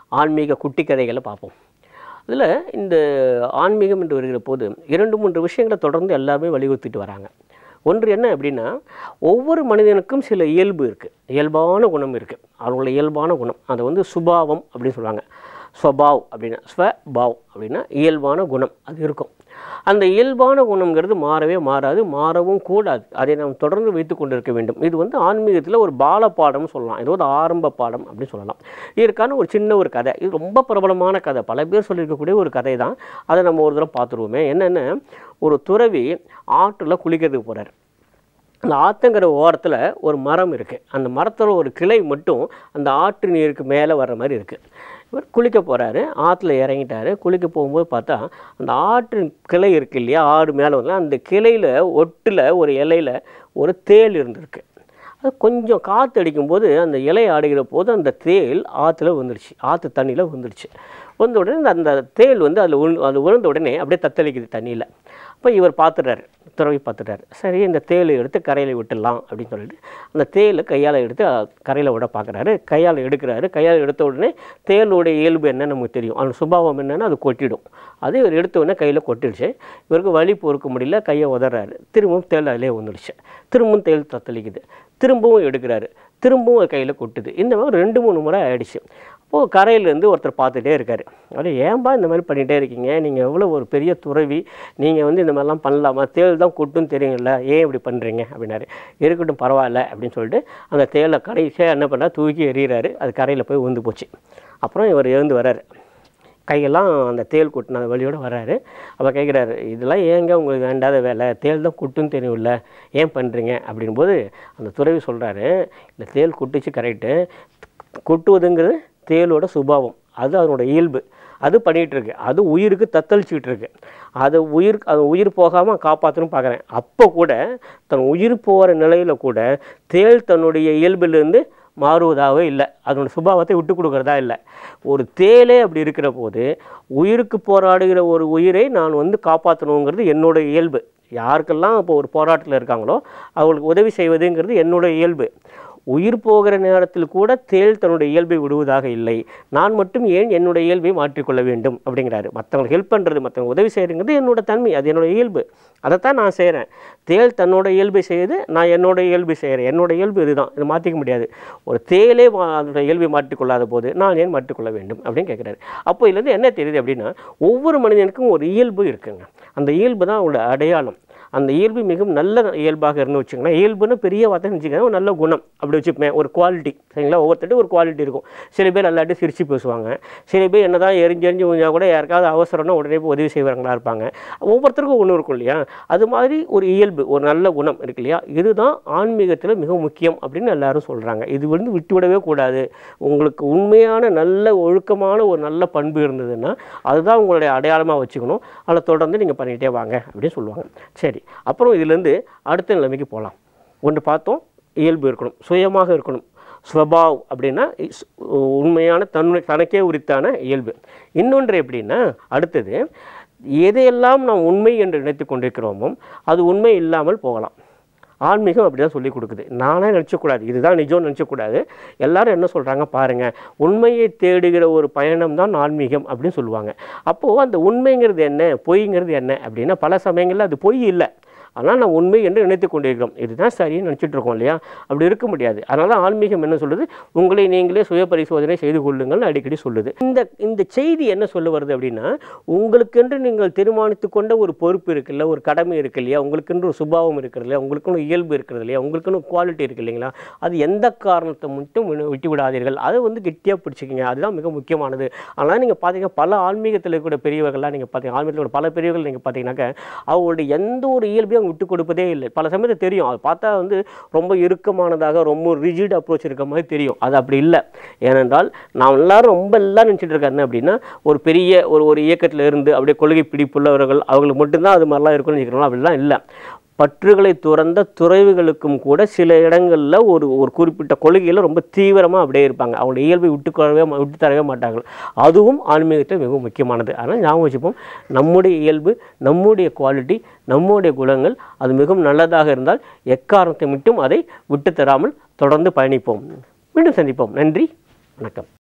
ஆன்மீக குட்டி கதைகளை பார்ப்போம் அதில் இந்த ஆன்மீகம் என்று வருகிற போது இரண்டு மூன்று விஷயங்களை தொடர்ந்து எல்லாமே வலியுறுத்திட்டு வராங்க ஒன்று என்ன அப்படின்னா ஒவ்வொரு மனிதனுக்கும் சில இயல்பு இருக்குது இயல்பான குணம் இருக்குது அவங்களோட இயல்பான குணம் அதை வந்து சுபாவம் அப்படின்னு சொல்லுவாங்க ஸ்வபாவ் அப்படின்னா ஸ்வபாவ் அப்படின்னா இயல்பான குணம் அது இருக்கும் அந்த இயல்பான குணம்ங்கிறது மாறவே மாறாது மாறவும் கூடாது அதை நாம் தொடர்ந்து வைத்து கொண்டிருக்க வேண்டும் இது வந்து ஆன்மீகத்தில் ஒரு பால பாடம்னு சொல்லலாம் இது ஒரு ஆரம்ப பாடம் அப்படின்னு சொல்லலாம் இதற்கான ஒரு சின்ன ஒரு கதை இது ரொம்ப பிரபலமான கதை பல பேர் சொல்லியிருக்கக்கூடிய ஒரு கதை தான் அதை நம்ம ஒரு தடவை பார்த்துருவோமே என்னென்ன ஒரு துறவி ஆற்றில் குளிக்கிறதுக்கு போகிறார் அந்த ஆற்றங்கிற ஓரத்தில் ஒரு மரம் இருக்குது அந்த மரத்தில் ஒரு கிளை மட்டும் அந்த ஆற்று நீருக்கு மேலே வர்ற மாதிரி இருக்குது இவர் குளிக்க போகிறாரு ஆற்றுல இறங்கிட்டாரு குளிக்க போகும்போது பார்த்தா அந்த ஆற்று கிளை இருக்கு இல்லையா ஆறு மேலே வந்து அந்த கிளையில் ஒட்டில் ஒரு இலையில் ஒரு தேள் இருந்திருக்கு அது கொஞ்சம் காற்று அடிக்கும்போது அந்த இலை ஆடுகிற போது அந்த தேள் ஆற்றுல விழுந்துருச்சு ஆற்று தண்ணியில் விழுந்துருச்சு வந்த உடனே அந்த- அந்த தேள் வந்து அதில் விழு அது விழுந்த உடனே அப்படியே தத்தளிக்குது தண்ணியில் அப்போ இவர் பார்த்துட்டாரு துறவி பார்த்துட்டாரு சரி இந்த தேளை எடுத்து கரையில் விட்டுடலாம் அப்படின்னு சொல்லிட்டு அந்த தேளை கையால் எடுத்து கரையில் விட பார்க்குறாரு கையால் எடுக்கிறாரு கையால் எடுத்த உடனே தேளுடைய இயல்பு என்ன நமக்கு தெரியும் அந்த சுபாவம் என்னன்னு அது கொட்டிடும் அது இவர் எடுத்த உடனே கையில் கொட்டிடுச்சு இவருக்கு வலி பொறுக்க முடியல கையை உதறாரு திரும்பவும் தேள் அதிலே வந்துடுச்சு திரும்பவும் தேள் தத்தளிக்குது திரும்பவும் எடுக்கிறாரு திரும்பவும் அது கையில் கொட்டுது இந்த மாதிரி ரெண்டு மூணு முறை ஆயிடுச்சு அப்போது கரையிலேருந்து ஒருத்தர் பார்த்துட்டே இருக்கார் அவர் ஏன்பா இந்த மாதிரி பண்ணிகிட்டே இருக்கீங்க நீங்கள் எவ்வளோ ஒரு பெரிய துறவி நீங்கள் வந்து இந்த மாதிரிலாம் பண்ணலாமா தேள் தான் கொட்டுன்னு தெரியுங்கள ஏன் இப்படி பண்ணுறீங்க அப்படின்னாரு இருக்கட்டும் பரவாயில்ல அப்படின்னு சொல்லிட்டு அந்த தேலை கடைசியாக என்ன பண்ணா தூக்கி எறிகிறாரு அது கரையில் போய் உந்து போச்சு அப்புறம் இவர் எழுந்து வராரு கையெல்லாம் அந்த தேள் கொட்டின வழியோடு வர்றாரு அப்போ கேட்குறாரு இதெல்லாம் ஏங்க உங்களுக்கு வேண்டாத வேலை தேள் தான் குட்டுன்னு தெரியும்ல ஏன் பண்ணுறீங்க அப்படின்போது அந்த துறவி சொல்கிறாரு இந்த தேள் குட்டுச்சு கரெக்டு கொட்டுவதுங்கிறது தேளோட சுபாவம் அது அதனோட இயல்பு அது பண்ணிகிட்டு இருக்கு அது உயிருக்கு தத்தளிச்சுக்கிட்டு இருக்கு அது உயிர் அது உயிர் போகாமல் காப்பாற்றணும் பார்க்குறேன் அப்போ கூட தன் உயிர் போகிற நிலையில் கூட தேள் தன்னுடைய இயல்பிலிருந்து மாறுவதாகவே இல்லை அதனோட சுபாவத்தை விட்டு கொடுக்கறதா இல்லை ஒரு தேளே அப்படி இருக்கிற போது உயிருக்கு போராடுகிற ஒரு உயிரை நான் வந்து காப்பாற்றணுங்கிறது என்னோட இயல்பு யாருக்கெல்லாம் இப்போ ஒரு போராட்டத்தில் இருக்காங்களோ அவங்களுக்கு உதவி செய்வதுங்கிறது என்னோட இயல்பு உயிர் போகிற நேரத்தில் கூட தேள் தன்னுடைய இயல்பை விடுவதாக இல்லை நான் மட்டும் ஏன் என்னுடைய இயல்பை மாற்றிக்கொள்ள வேண்டும் அப்படிங்கிறாரு மற்றவங்களுக்கு ஹெல்ப் பண்ணுறது மற்றவங்க உதவி செய்கிறங்கிறது என்னோட தன்மை அது என்னோட இயல்பு அதைத்தான் நான் செய்கிறேன் தேள் தன்னோட இயல்பை செய்யுது நான் என்னோட இயல்பை செய்கிறேன் என்னோட இயல்பு இதுதான் இதை மாற்றிக்க முடியாது ஒரு தேளே மா- அதோட இயல்பை மாற்றிக்கொள்ளாத போது நான் ஏன் மாற்றிக்கொள்ள வேண்டும் அப்படின்னு கேட்குறாரு அப்போ இதுலேருந்து என்ன தெரியுது அப்படின்னா ஒவ்வொரு மனிதனுக்கும் ஒரு இயல்பு இருக்குங்க அந்த இயல்பு தான் அவங்களோட அடையாளம் அந்த இயல்பு மிகவும் நல்ல இயல்பாக இருந்து வச்சுக்கோங்களேன் இயல்புன்னு பெரிய வார்த்தை வச்சுக்கோங்க ஒரு நல்ல குணம் அப்படி வச்சுப்பேன் ஒரு குவாலிட்டி சரிங்களா ஒவ்வொருத்தட்டும் ஒரு குவாலிட்டி இருக்கும் சில பேர் எல்லாட்டும் சிரித்து பேசுவாங்க சில பேர் என்ன தான் எரிஞ்சு எரிஞ்சு கொஞ்சம் கூட யாருக்காவது அவசரம்னா உடனே போய் உதவி செய்வாங்களா இருப்பாங்க ஒவ்வொருத்தருக்கும் ஒன்று இருக்கும் இல்லையா அது மாதிரி ஒரு இயல்பு ஒரு நல்ல குணம் இருக்கு இல்லையா இதுதான் ஆன்மீகத்தில் மிக முக்கியம் அப்படின்னு எல்லாரும் சொல்கிறாங்க இது வந்து விட்டுவிடவே கூடாது உங்களுக்கு உண்மையான நல்ல ஒழுக்கமான ஒரு நல்ல பண்பு இருந்ததுன்னா அதுதான் உங்களுடைய அடையாளமாக வச்சுக்கணும் அதை தொடர்ந்து நீங்கள் பண்ணிகிட்டே வாங்க அப்படின்னு சொல்லுவாங்க சரி அப்புறம் இதுலேருந்து அடுத்த நிலைமைக்கு போகலாம் ஒன்று பார்த்தோம் இயல்பு இருக்கணும் சுயமாக இருக்கணும் ஸ்வபாவ் அப்படின்னா இஸ்- உண்மையான தன்னுடைய தனக்கே உரித்தான இயல்பு இன்னொன்று எப்படின்னா அடுத்தது எதையெல்லாம் நாம் உண்மை என்று நினைத்து கொண்டிருக்கிறோமோ அது உண்மை இல்லாமல் போகலாம் ஆன்மீகம் அப்படி தான் சொல்லி கொடுக்குது நானே நினச்சக்கூடாது இதுதான் நிஜம்னு நினச்சக்கூடாது எல்லாரும் என்ன சொல்கிறாங்க பாருங்கள் உண்மையை தேடுகிற ஒரு பயணம் தான் ஆன்மீகம் அப்படின்னு சொல்லுவாங்க அப்போது அந்த உண்மைங்கிறது என்ன பொய்ங்கிறது என்ன அப்படின்னா பல சமயங்களில் அது பொய் இல்லை ஆனால் நான் உண்மை என்று நினைத்து கொண்டிருக்கிறோம் இதுதான் சரின்னு நினச்சிட்டு இருக்கோம் இல்லையா அப்படி இருக்க முடியாது அதனால தான் ஆன்மீகம் என்ன சொல்லுது உங்களை நீங்களே சுய பரிசோதனை செய்து கொள்ளுங்கள்னு அடிக்கடி சொல்லுது இந்த இந்த செய்தி என்ன சொல்ல வருது அப்படின்னா உங்களுக்கென்று நீங்கள் தீர்மானித்து கொண்ட ஒரு பொறுப்பு இருக்குல்ல ஒரு கடமை இருக்கு இல்லையா உங்களுக்கென்று ஒரு சுபாவம் இருக்கிறது இல்லையா உங்களுக்குன்னு ஒரு இயல்பு இருக்கிறது இல்லையா உங்களுக்குன்னு ஒரு குவாலிட்டி இருக்கு இல்லைங்களா அது எந்த காரணத்தை மட்டும் விட்டு- விட்டு விடாதீர்கள் அதை வந்து கெட்டியாக பிடிச்சிக்கிங்க அதுதான் மிக முக்கியமானது ஆனால் நீங்கள் பார்த்தீங்கன்னா பல ஆன்மீகத்தில் கூட பெரியவர்கள்லாம் நீங்கள் பார்த்தீங்க ஆன்மீகத்தில் கூட பல பெரியவர்கள் நீங்கள் பார்த்தீங்கன்னாக்க அவங்களுடைய எந்த ஒரு இயல்பையும் அவங்க விட்டு கொடுப்பதே இல்லை பல சமயத்தில் தெரியும் அது பார்த்தா வந்து ரொம்ப இறுக்கமானதாக ரொம்ப ரிஜிட் அப்ரோச் இருக்க மாதிரி தெரியும் அது அப்படி இல்லை ஏனென்றால் நாம் எல்லாரும் ரொம்ப எல்லாம் நினச்சிட்டு இருக்காரு அப்படின்னா ஒரு பெரிய ஒரு ஒரு இயக்கத்தில் இருந்து அப்படியே கொள்கை பிடிப்புள்ளவர்கள் அவங்களுக்கு மட்டும்தான் அது மாதிரிலாம் இருக்கும்னு நினைக்கிறோம் அப்படிலாம் இல்லை பற்றுகளை துறந்த துறவிகளுக்கும் கூட சில இடங்களில் ஒரு ஒரு குறிப்பிட்ட கொள்கையில் ரொம்ப தீவிரமாக அப்படியே இருப்பாங்க அவங்களுடைய இயல்பை விட்டுக்கொள்ளவே மா- விட்டு தரவே மாட்டார்கள் அதுவும் ஆன்மீகத்தில் மிகவும் முக்கியமானது அதனால் ஞாபகம் வச்சுப்போம் நம்முடைய இயல்பு நம்முடைய குவாலிட்டி நம்முடைய குணங்கள் அது மிகவும் நல்லதாக இருந்தால் எக்காரணத்தை மட்டும் அதை விட்டு தராமல் தொடர்ந்து பயணிப்போம் மீண்டும் சந்திப்போம் நன்றி வணக்கம்